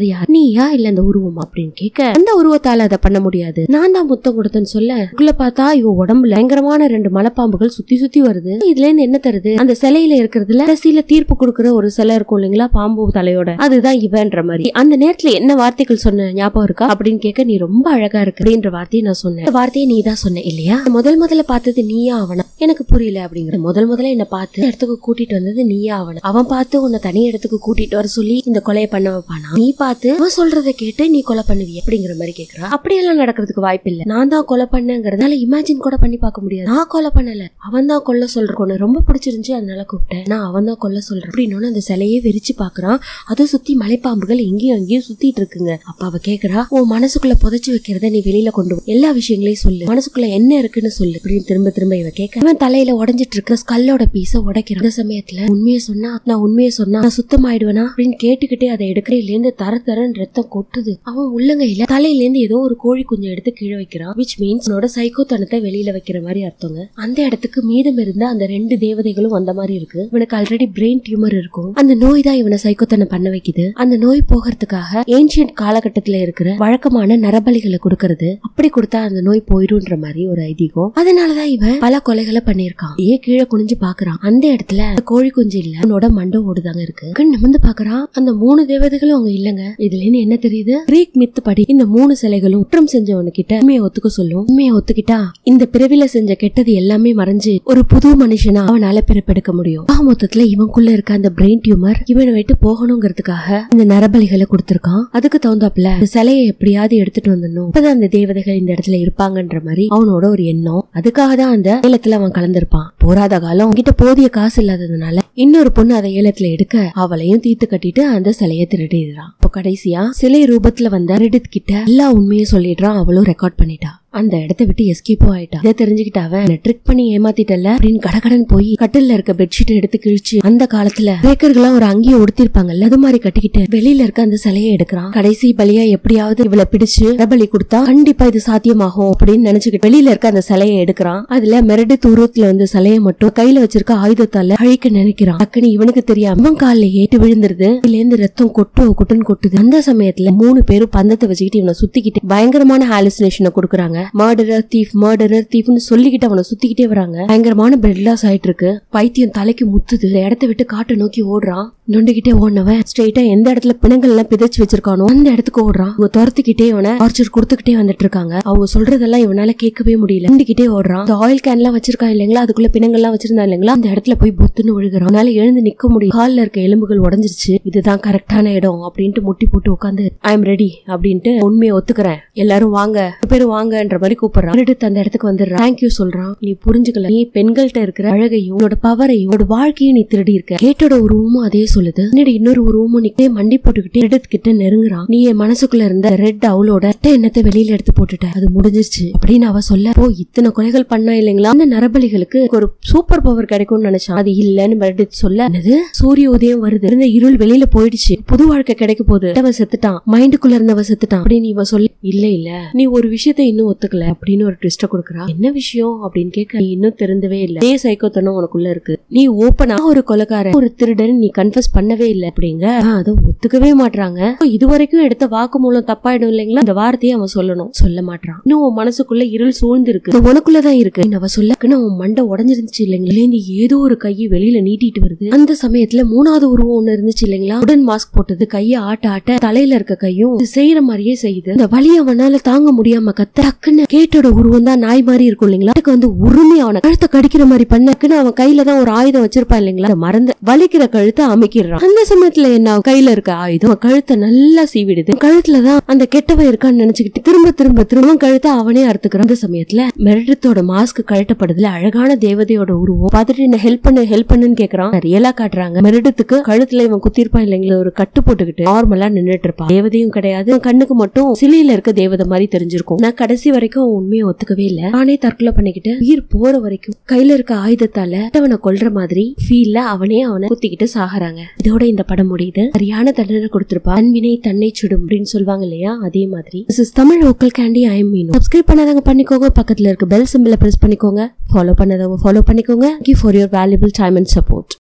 நீயா இல்ல அந்த உருவமா அப்படின்னு கேட்க அந்த உருவத்தால அதை பண்ண முடியாது நான் தான் முத்தம் கொடுத்தேன்னு சொல்ல உள்ள பார்த்தா இவ உடம்புல பயங்கரமான ரெண்டு மலைப்பாம்புகள் சுத்தி சுத்தி வருது இதுல இருந்து என்ன தருது அந்த சிலையில இருக்கிறதுல கடைசியில தீர்ப்பு கொடுக்கிற ஒரு சிலை இருக்கும் இல்லைங்களா பாம்பு தலையோட அதுதான் இவன்ற மாதிரி அந்த நேரத்துல என்ன வார்த்தைகள் சொன்ன ஞாபகம் இருக்கா அப்படின்னு கேட்க நீ ரொம்ப அழகா இருக்கு அப்படின்ற வார்த்தையை நான் சொன்னேன் இந்த வார்த்தையை நீ தான் சொன்ன இல்லையா முதல் முதல்ல பார்த்தது நீயா அவனா எனக்கு புரியல அப்படிங்கிற முதல் முதல்ல என்ன பார்த்து இந்த இடத்துக்கு கூட்டிட்டு வந்தது நீயா அவன அவன் பார்த்து உன்னை தனி இடத்துக்கு கூட்டிட்டு வர சொல்லி இந்த கொலையை பண்ண வைப்பானா நீ பார்த்து அவன் சொல்றதை கேட்டு நீ கொலை பண்ணுவிய அப்படிங்கிற மாதிரி கேக்குறா அப்படியெல்லாம் நடக்கிறதுக்கு வாய்ப்பு இல்ல நான் தான் கொலை பண்ணேங்கிறதுனால இமேஜின் கூட பண்ணி பார்க்க முடியாது நான் கொலை பண்ணல அவன் தான் கொல்ல சொல்றான் உன்னை ரொம்ப பிடிச்சிருந்துச்சு அதனால கூப்பிட்டேன் நான் அவன் தான் கொல்ல சொல்றேன் அப்படின்னு அந்த சிலையே விரிச்சு பாக்குறான் அதை சுத்தி மலைப்பாம்புகள் எங்கேயும் அங்கேயும் சுத்திட்டு இருக்குங்க அப்ப அவ கேக்குறா உன் மனசுக்குள்ள புதைச்சு வைக்கிறத நீ வெளியில கொண்டு வா. எல்லா விஷயங்களையும் சொல்லு மனசுக்குள்ள என்ன இருக்குன்னு சொல்லு அப்படின்னு திரும்ப திரும்ப இவ கேட்க இவன் தலையில உடைஞ்சிட்டு இருக்க ஸ்கல்லோட பீஸ உடைக்கிறான் அந்த சமயத்துல உண்மையை சொன்னா நான் உண்மையை சொன்னா நான் சுத்தமாயிடுவேனா அப்படின்னு கேட்டுக்கிட்டே அதை எடுக்கிறதுல இருந்து தர தரன்னு ரத்தம் கொட்டுது அவன் உள்ளங்கையில தலையில இருந்து ஏதோ ஒரு கோழி குஞ்சு எடுத்து கீழே வைக்கிறான் விச் மீன்ஸ் உன்னோட சைக்கோத்தனத்தை வெளியில வைக்கிற மாதிரி அர்த்தங்க அந்த இடத்துக்கு மீதம் இருந்த அந்த ரெண்டு தேவதைகளும் வந்த மாதிரி இருக்கு இவனுக்கு ஆல்ரெடி பிரெயின் டியூமர் இருக்கும் அந்த நோய் தான் இவனை சைக்கோத்தனம் பண்ண வைக்குது அந்த நோய் போகிறதுக்காக ஏன்ஷியன்ட் காலகட்டத்துல இருக்கிற வழக்கமான நரபலிகளை கொடுக்கறது அப்படி கொடுத்தா அந்த நோய் போயிடும்ன்ற மாதிரி ஒரு ஐதீகம் அதனாலதான் இவன் பல கொலைகளை பண்ணிருக்கான் ஏன் கீழே குனிஞ்சு பாக்குறான் அந்த இடத்துல அந்த கோழி குஞ்சு இல்ல உன்னோட மண்டை ஓடுதாங்க இருக்கு கண் நிமிந்து பாக்குறான் அந்த மூணு தேவதைகளும் அவங்க இல்லங்க இதுல இருந்து என்ன தெரியுது கிரீக் மித்து படி இந்த மூணு சிலைகளும் குற்றம் செஞ்சவனு கிட்ட உண்மையை ஒத்துக்க சொல்லும் உண்மையை ஒத்துக்கிட்டா இந்த பிறவில செஞ்ச கெட்டது எல்லாமே மறைஞ்சு ஒரு புது மனுஷனா அவனால பிறப்பெடுக்க முடியும் ஆக மொத்தத்துல இவனுக்குள்ள இருக்க அந்த பிரெயின் டியூமர் இவனை விட்டு போகணுங்கிறதுக்காக இந்த நரபலிகளை கொடுத்திருக்கான் அதுக்கு தகுந்தாப்புல இந்த சிலையை எப்படியாவது எடுத்துட்டு வந்துடணும் அப்பதான் அந்த தேவதைகள் இந்த இடத்துல இருப்பாங்கன்ற மாதிரி அவனோட ஒரு எண்ணம் அதுக்காக தான் அந்த ஏலத்துல அவன் கலந்திருப்பான் போராத காலம் அவன்கிட்ட போதிய காசு இல்லாததுனால இன்னொரு பொண்ணு அதை ஏலத்துல எடுக்க அவளையும் தீர்த்து கட்டிட்டு அந்த சிலையை திருடிடுறான் இப்போ கடைசியா சிலை ரூபத்துல வந்த ரெடித் கிட்ட எல்லா உண்மையும் சொல்லிடுறான் அவளும் ரெக்கார்ட் பண்ணிட்டா அந்த இடத்த விட்டு எஸ்கேப்போ ஆயிட்டா இதை தெரிஞ்சுக்கிட்ட அவன் ட்ரிக் பண்ணி ஏமாத்திட்டல அப்படின்னு கடகடன் போய் கட்டில்ல இருக்க பெட்ஷீட் எடுத்து கிழிச்சு அந்த காலத்துல பேக்கர்கள்லாம் ஒரு அங்கேயே உடுத்திருப்பாங்கல்ல அது மாதிரி கட்டிக்கிட்டு வெளியில இருக்க அந்த சிலையை எடுக்கிறான் கடைசி பலியா எப்படியாவது இவளை பிடிச்சு பலி கொடுத்தா கண்டிப்பா இது சாத்தியமாகும் அப்படின்னு நினைச்சுக்கிட்டு வெளியில இருக்க அந்த சிலையை எடுக்கிறான் அதுல மெரடு தூரத்துல வந்து சிலையை மட்டும் கையில வச்சிருக்க ஆயுதத்தால அழிக்க நினைக்கிறான் டக்குன்னு இவனுக்கு தெரியாம அவன் காலில் ஏட்டு விழுந்துருது இதுல இருந்து ரத்தம் கொட்டு கொட்டுன்னு கொட்டுது அந்த சமயத்துல மூணு பேரும் பந்தத்தை வச்சுக்கிட்டு இவனை சுத்திக்கிட்டு பயங்கரமான ஹாலுசினேஷனை கொடுக்குறாங்க மர்டரர் தீஃப் மர்டரர் தீஃப்னு சொல்லிக்கிட்டு அவனை சுத்திக்கிட்டே வராங்க பயங்கரமான பெட் லாஸ் ஆயிட்டு இருக்கு பைத்தியம் தலைக்கு முத்துது இந்த இடத்த விட்டு காட்டை நோக்கி ஓடுறான் நொண்டிக்கிட்டே ஓடினவன் ஸ்ட்ரெயிட்டா எந்த இடத்துல பிணங்கள் எல்லாம் பிதைச்சு வச்சிருக்கானோ அந்த இடத்துக்கு ஓடுறான் இவங்க துரத்துக்கிட்டே இவனை டார்ச்சர் கொடுத்துக்கிட்டே வந்துட்டு இருக்காங்க அவங்க சொல்றதெல்லாம் இவனால கேட்கவே முடியல நொண்டிக்கிட்டே ஓடுறான் இந்த ஆயில் கேன் எல்லாம் வச்சிருக்கான் இல்லைங்களா அதுக்குள்ள பிணங்கள்லாம் வச்சிருந்தா இல்லைங்களா அந்த இடத்துல போய் பொத்துன்னு விழுகிறான் அவனால எழுந்து நிக்க முடியும் கால்ல இருக்க எலும்புகள் உடஞ்சிருச்சு இதுதான் கரெக்டான இடம் அப்படின்ட்டு முட்டி போட்டு உட்காந்து ஐ எம் ரெடி அப்படின்ட்டு உண்மையை ஒத்துக்கிறேன் எல்லாரும் வாங்க பேரும் வாங்கன்ற மாதிரி கூப்பிடுறான் எடுத்து அந்த இடத்துக்கு வந்துடுறான் தேங்க்யூ சொல்றான் நீ புரிஞ்சுக்கல நீ பெண்கள்ட்ட இருக்கிற அழகையும் உன்னோட பவரையும் உன்னோட வாழ்க்கையும் நீ திருடி இருக்க கேட்டோட உருவமும் அதே சொல்லுது பின்னாடி இன்னொரு உருவமும் நீ மண்டி போட்டுக்கிட்டு ரெட் கிட்ட நெருங்குறான் நீ என் மனசுக்குள்ள இருந்த ரெட் அவளோட அட்டை எண்ணத்தை வெளியில எடுத்து போட்டுட்ட அது முடிஞ்சிருச்சு அப்படின்னு அவ சொல்ல ஓ இத்தனை கொலைகள் பண்ணா இல்லைங்களா அந்த நரபலிகளுக்கு ஒரு சூப்பர் பவர் கிடைக்கும்னு நினைச்சான் அது இல்லன்னு ரெட் சொல்ல என்னது சூரிய உதயம் வருது இருந்த இருள் வெளியில போயிடுச்சு புது வாழ்க்கை கிடைக்க போகுது அவ செத்துட்டான் மைண்டுக்குள்ள இருந்தவ செத்துட்டான் அப்படின்னு இவ சொல்லி இல்ல இல்ல நீ ஒரு விஷயத்த இன்னும் ஒத்துக்கல அப்படின்னு ஒரு ட்விஸ்ட கொடுக்குறா என்ன விஷயம் அப்படின்னு கேட்க நீ இன்னும் திருந்தவே இல்ல அதே சைக்கோத்தனம் உனக்குள்ள இருக்கு நீ ஓப்பனா ஒரு கொலைக்காரன் ஒரு திருடன் நீ கன்ஃபஸ் பண்ணவே இல்ல அப்படிங்க ஆ, அதை ஒத்துக்கவே மாட்றாங்க இது வரைக்கும் எடுத்த வாக்கு மூலம் தப்பாயிடும் இல்லைங்களா அந்த வார்த்தையை அவன் சொல்லணும் சொல்ல மாட்றான் இன்னும் உன் மனசுக்குள்ள இருள் சூழ்ந்து இருக்கு அது உனக்குள்ளதான் இருக்கு இன்னும் அவ சொல்லக்குன்னு உன் மண்டை உடஞ்சிருந்துச்சு இல்லைங்களா இதுலேருந்து ஏதோ ஒரு கையை வெளியில நீட்டிட்டு வருது அந்த சமயத்துல மூணாவது உருவம் ஒண்ணு இருந்துச்சு இல்லைங்களா உடன் மாஸ்க் போட்டது கையை ஆட்ட ஆட்ட தலையில இருக்க கையும் இது செய்யற மாதிரியே செய்யுது இந்த வலி அவனால தாங்க முடியாம கத்த டக்குன்னு கேட்டோட உருவம் தான் நாய் மாதிரி இருக்கும் இல்லைங்களா அதுக்கு வந்து உரிமை அவனை கழுத்தை கடிக்கிற மாதிரி பண்ணக்குன்னு அவன் கையில தான் ஒரு ஆயுதம் வச்சிருப்பான் இல்லைங்களா அதை மறந்து வலிக்கிற கழுத்தை அமைக்கிறான் அந்த சமயத்துல என்ன ஆகும்? கையில இருக்க ஆயுதம் அவன் கழுத்தை நல்லா சீவிடுது கழுத்துலதான் அந்த கெட்டவன் இருக்கான்னு நினைச்சுக்கிட்டு திரும்ப திரும்ப திரும்ப கழுத்தை அவனே அறுத்துக்கிறான் அந்த சமயத்துல மெரிடத்தோட மாஸ்க் கழட்டப்படுதுல அழகான தேவதையோட உருவம் பார்த்துட்டு என்ன ஹெல்ப் பண்ணு ஹெல்ப் பண்ணுன்னு கேக்குறான் ரியலா காட்டுறாங்க மெரிடத்துக்கு கழுத்துல இவன் குத்திருப்பான் இல்லைங்களா ஒரு கட்டு போட்டுக்கிட்டு நார்மலா நின்னுட்டு இருப்பான் தேவதையும் கிடையாது இவன் கண்ணுக்கு மட்டும் சிலையில இருக்க தேவதை மாதிரி தெரிஞ்சிருக்கும் நான் கடைசி வரைக்கும் அவன் உண்மையை ஒத்துக்கவே இல்ல நானே தற்கொலை பண்ணிக்கிட்டு உயிர் போற வரைக்கும் கையில இருக்க ஆயுதத்தால அவனை கொல்ற மாதிரி ஃபீல்ல அவனே அவனை குத்திக்கிட்டு சாகுறாங்க இதோட இந்த படம் முடியுது சரியான தண்டனை கொடுத்திருப்பா தன்வினை தன்னை சுடும் அப்படின்னு சொல்லுவாங்க இல்லையா அதே மாதிரி This is தமிழ் ஓக்கல் கேண்டி ஐ மீன் சப்ஸ்கிரைப் பண்ணாதவங்க பண்ணிக்கோங்க பக்கத்துல இருக்க பெல் சிம்பிளை பிரஸ் பண்ணிக்கோங்க ஃபாலோ பண்ணாதவங்க ஃபாலோ பண்ணிக்கோங்க for your valuable time and support